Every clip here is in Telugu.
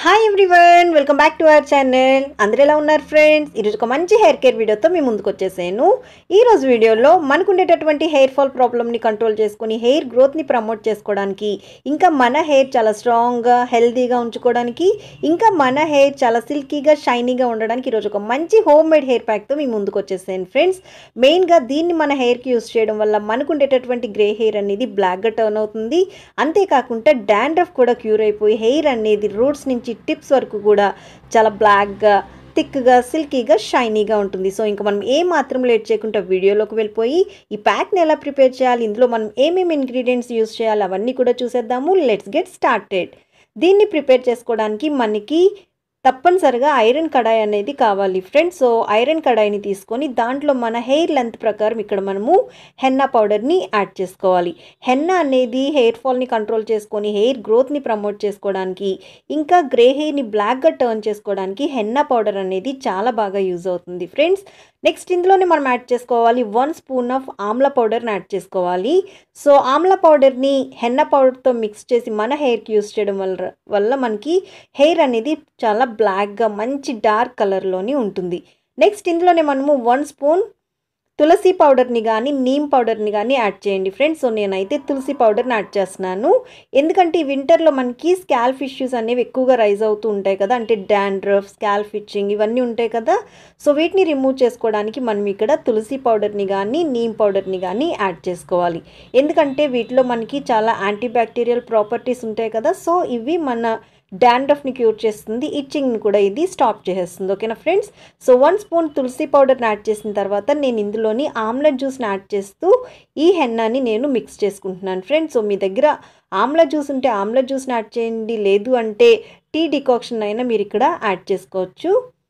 hi everyone welcome back to our channel అందరు ఎలా ఉన్నారు ఫ్రెండ్స్ ఈరోజు ఒక మంచి హెయిర్ కేర్ వీడియోతో మీ ముందుకు వచ్చేసాను ఈ రోజు వీడియోలో మనకు ఉండేటటువంటి హెయిర్ ఫాల్ ప్రాబ్లమ్ని కంట్రోల్ చేసుకొని హెయిర్ గ్రోత్ని ప్రమోట్ చేసుకోవడానికి ఇంకా మన హెయిర్ చాలా స్ట్రాంగ్గా హెల్తీగా ఉంచుకోవడానికి ఇంకా మన హెయిర్ చాలా సిల్కీగా షైనీగా ఉండడానికి ఈరోజు ఒక మంచి హోమ్ మేడ్ హెయిర్ ప్యాక్తో మీ ముందుకు వచ్చేసాను ఫ్రెండ్స్ మెయిన్గా దీన్ని మన హెయిర్కి యూస్ చేయడం వల్ల మనకు ఉండేటటువంటి గ్రే హెయిర్ అనేది బ్లాక్గా టర్న్ అవుతుంది అంతేకాకుండా డాండ్రఫ్ కూడా క్యూర్ అయిపోయి హెయిర్ అనేది రూట్స్ నుంచి టిప్స్ వరకు కూడా చాలా బ్లాక్గా థిక్గా సిల్కీగా షైనీగా ఉంటుంది సో ఇంకా మనం ఏ మాత్రం లేట్ చేయకుండా వీడియోలోకి వెళ్ళిపోయి ఈ ప్యాక్ని ఎలా ప్రిపేర్ చేయాలి ఇందులో మనం ఏమేమి ఇంగ్రీడియంట్స్ యూస్ చేయాలి అవన్నీ కూడా చూసేద్దాము లెట్స్ గెట్ స్టార్టెడ్ దీన్ని ప్రిపేర్ చేసుకోవడానికి మనకి తప్పనిసరిగా ఐరన్ కడాయి అనేది కావాలి ఫ్రెండ్స్ సో ఐరన్ కడాయిని తీసుకొని దాంట్లో మన హెయిర్ లెంత్ ప్రకారం ఇక్కడ మనము హెన్నా పౌడర్ని యాడ్ చేసుకోవాలి హెన్నా అనేది హెయిర్ ఫాల్ని కంట్రోల్ చేసుకొని హెయిర్ గ్రోత్ని ప్రమోట్ చేసుకోవడానికి ఇంకా గ్రే హెయిర్ని బ్లాక్గా టర్న్ చేసుకోవడానికి హెన్నా పౌడర్ అనేది చాలా బాగా యూజ్ అవుతుంది ఫ్రెండ్స్ నెక్స్ట్ ఇందులోనే మనం యాడ్ చేసుకోవాలి వన్ స్పూన్ ఆఫ్ ఆమ్లా పౌడర్ని యాడ్ చేసుకోవాలి సో ఆమ్లా పౌడర్ని హెన్న పౌడర్తో మిక్స్ చేసి మన హెయిర్కి యూస్ చేయడం వల్ల వల్ల మనకి హెయిర్ అనేది చాలా బ్లాక్గా మంచి డార్క్ కలర్లోని ఉంటుంది నెక్స్ట్ ఇందులోనే మనము వన్ స్పూన్ తులసి పౌడర్ని కానీ నీమ్ పౌడర్ని కానీ యాడ్ చేయండి ఫ్రెండ్స్ సో నేనైతే తులసి పౌడర్ని యాడ్ చేస్తున్నాను ఎందుకంటే ఈ వింటర్లో మనకి స్కాల్ఫ్ ఇష్యూస్ అనేవి ఎక్కువగా రైజ్ అవుతూ ఉంటాయి కదా అంటే డాండ్రఫ్ స్కాల్ఫ్ ఇచ్చింగ్ ఇవన్నీ ఉంటాయి కదా సో వీటిని రిమూవ్ చేసుకోవడానికి మనం ఇక్కడ తులసి పౌడర్ని కానీ నీమ్ పౌడర్ని కానీ యాడ్ చేసుకోవాలి ఎందుకంటే వీటిలో మనకి చాలా యాంటీ బ్యాక్టీరియల్ ప్రాపర్టీస్ ఉంటాయి కదా సో ఇవి మన డాండ్రఫ్ని క్యూర్ చేస్తుంది ఇచ్చింగ్ని కూడా ఇది స్టాప్ చేసేస్తుంది ఓకేనా ఫ్రెండ్స్ సో వన్ స్పూన్ తులసి పౌడర్ని యాడ్ చేసిన తర్వాత నేను ఇందులోని ఆమ్లెట్ జ్యూస్ని యాడ్ చేస్తూ ఈ హెన్నాని నేను మిక్స్ చేసుకుంటున్నాను ఫ్రెండ్స్ సో మీ దగ్గర ఆమ్లా జ్యూస్ ఉంటే ఆమ్లా జ్యూస్ని యాడ్ చేయండి లేదు అంటే టీ డికాక్షన్ అయినా మీరు ఇక్కడ యాడ్ చేసుకోవచ్చు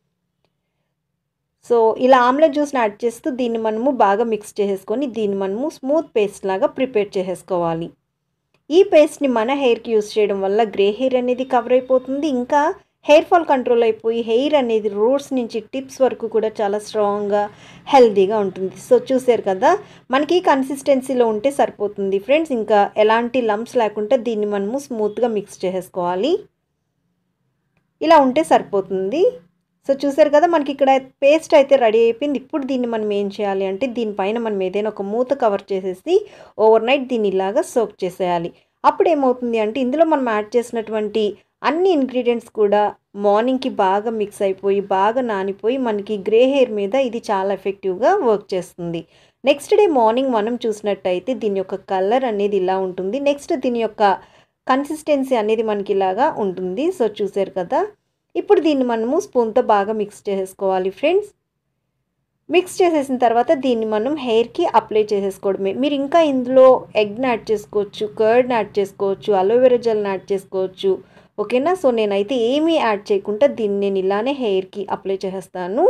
సో ఇలా ఆమ్లా జ్యూస్ని యాడ్ చేస్తూ దీన్ని మనము బాగా మిక్స్ చేసేసుకొని దీన్ని మనము స్మూత్ పేస్ట్ లాగా ప్రిపేర్ చేసేసుకోవాలి ఈ పేస్ట్ని మన హెయిర్కి యూస్ చేయడం వల్ల గ్రే హెయిర్ అనేది కవర్ అయిపోతుంది ఇంకా హెయిర్ ఫాల్ కంట్రోల్ అయిపోయి హెయిర్ అనేది రూట్స్ నుంచి టిప్స్ వరకు కూడా చాలా స్ట్రాంగ్గా హెల్తీగా ఉంటుంది సో చూసారు కదా మనకి కన్సిస్టెన్సీలో ఉంటే సరిపోతుంది ఫ్రెండ్స్ ఇంకా ఎలాంటి లంప్స్ లేకుండా దీన్ని మనము స్మూత్గా మిక్స్ చేసేసుకోవాలి ఇలా ఉంటే సరిపోతుంది సో చూసారు కదా మనకి ఇక్కడ పేస్ట్ అయితే రెడీ అయిపోయింది ఇప్పుడు దీన్ని మనం ఏం చేయాలి అంటే దీనిపైన మనం ఏదైనా ఒక మూత కవర్ చేసేసి ఓవర్ నైట్ దీన్ని ఇలాగా సోక్ చేసేయాలి అప్పుడు ఏమవుతుంది అంటే ఇందులో మనం యాడ్ చేసినటువంటి అన్ని ఇంగ్రీడియంట్స్ కూడా మార్నింగ్కి బాగా మిక్స్ అయిపోయి బాగా నానిపోయి మనకి గ్రే హెయిర్ మీద ఇది చాలా ఎఫెక్టివ్గా వర్క్ చేస్తుంది నెక్స్ట్ డే మార్నింగ్ మనం చూసినట్టయితే దీని యొక్క కలర్ అనేది ఇలా ఉంటుంది నెక్స్ట్ దీని యొక్క కన్సిస్టెన్సీ అనేది మనకి ఇలాగా ఉంటుంది సో చూసారు కదా ఇప్పుడు దీన్ని మనము స్పూన్తో బాగా మిక్స్ చేసేసుకోవాలి ఫ్రెండ్స్ మిక్స్ చేసేసిన తర్వాత దీన్ని మనం హెయిర్కి అప్లై చేసేసుకోవడమే మీరు ఇంకా ఇందులో ఎగ్ని యాడ్ చేసుకోవచ్చు కర్డ్ని యాడ్ చేసుకోవచ్చు అలోవెరా జెల్ని యాడ్ చేసుకోవచ్చు ఓకేనా సో నేనైతే ఏమీ యాడ్ చేయకుండా దీన్ని నేను ఇలానే హెయిర్కి అప్లై చేసేస్తాను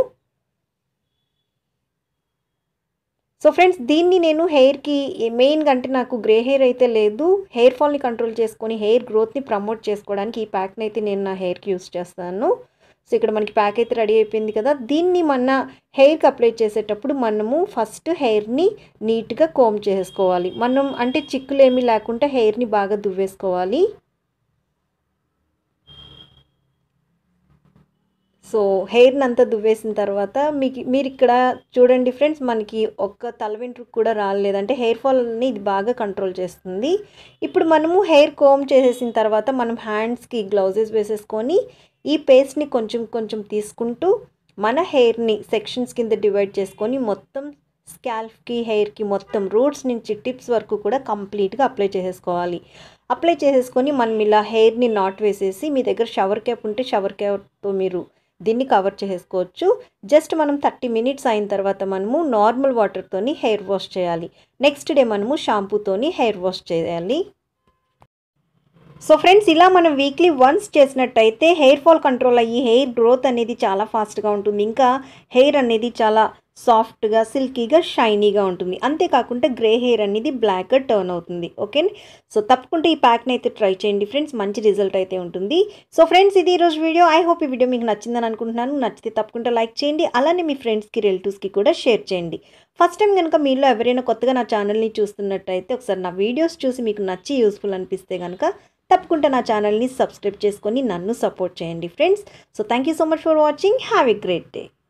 సో ఫ్రెండ్స్ దీన్ని నేను హెయిర్కి మెయిన్గా అంటే నాకు గ్రే హెయిర్ అయితే లేదు హెయిర్ ఫాల్ని కంట్రోల్ చేసుకొని హెయిర్ గ్రోత్ని ప్రమోట్ చేసుకోవడానికి ఈ ప్యాక్ని అయితే నేను నా హెయిర్కి యూస్ చేస్తాను సో ఇక్కడ మనకి ప్యాక్ అయితే రెడీ అయిపోయింది కదా దీన్ని మన హెయిర్కి అప్లై చేసేటప్పుడు మనము ఫస్ట్ హెయిర్ని నీట్గా కోమ్ చేసుకోవాలి మనం అంటే చిక్కులు ఏమీ లేకుండా హెయిర్ని బాగా దువ్వేసుకోవాలి సో హెయిర్ని అంతా దువ్వేసిన తర్వాత మీకు మీరు ఇక్కడ చూడండి ఫ్రెండ్స్ మనకి ఒక్క తల వెంట్రుకు కూడా రాలేదు అంటే హెయిర్ ఫాల్ని ఇది బాగా కంట్రోల్ చేస్తుంది ఇప్పుడు మనము హెయిర్ కోమ్ చేసేసిన తర్వాత మనం హ్యాండ్స్కి గ్లౌజెస్ వేసేసుకొని ఈ పేస్ట్ని కొంచెం కొంచెం తీసుకుంటూ మన హెయిర్ని సెక్షన్స్ కింద డివైడ్ చేసుకొని మొత్తం స్కాల్ఫ్కి హెయిర్కి మొత్తం రూట్స్ నుంచి టిప్స్ వరకు కూడా కంప్లీట్గా అప్లై చేసేసుకోవాలి అప్లై చేసేసుకొని మనం ఇలా హెయిర్ని నాట్ వేసేసి మీ దగ్గర షవర్ క్యాప్ ఉంటే షవర్ క్యాప్తో మీరు దీన్ని కవర్ చేసుకోవచ్చు జస్ట్ మనం థర్టీ మినిట్స్ అయిన తర్వాత మనము నార్మల్ వాటర్తోని హెయిర్ వాష్ చేయాలి నెక్స్ట్ డే మనము షాంపూతోని హెయిర్ వాష్ చేయాలి సో ఫ్రెండ్స్ ఇలా మనం వీక్లీ వన్స్ చేసినట్టయితే హెయిర్ ఫాల్ కంట్రోల్ అయ్యి హెయిర్ గ్రోత్ అనేది చాలా ఫాస్ట్గా ఉంటుంది ఇంకా హెయిర్ అనేది చాలా సాఫ్ట్గా సిల్కీగా షైనీగా ఉంటుంది అంతేకాకుండా గ్రే హెయిర్ అనేది బ్లాక్గా టర్న్ అవుతుంది ఓకే సో తప్పకుండా ఈ ప్యాక్ని అయితే ట్రై చేయండి ఫ్రెండ్స్ మంచి రిజల్ట్ అయితే ఉంటుంది సో ఫ్రెండ్స్ ఇది ఈరోజు వీడియో ఐ హోప్ ఈ వీడియో మీకు నచ్చిందని అనుకుంటున్నాను నచ్చితే తప్పకుండా లైక్ చేయండి అలానే మీ ఫ్రెండ్స్కి రిలేటివ్స్కి కూడా షేర్ చేయండి ఫస్ట్ టైం కనుక మీలో ఎవరైనా కొత్తగా నా ఛానల్ని చూస్తున్నట్టయితే ఒకసారి నా వీడియోస్ చూసి మీకు నచ్చి యూస్ఫుల్ అనిపిస్తే కనుక తప్పకుండా నా ఛానల్ని సబ్స్క్రైబ్ చేసుకొని నన్ను సపోర్ట్ చేయండి friends so thank you so much for watching have a great day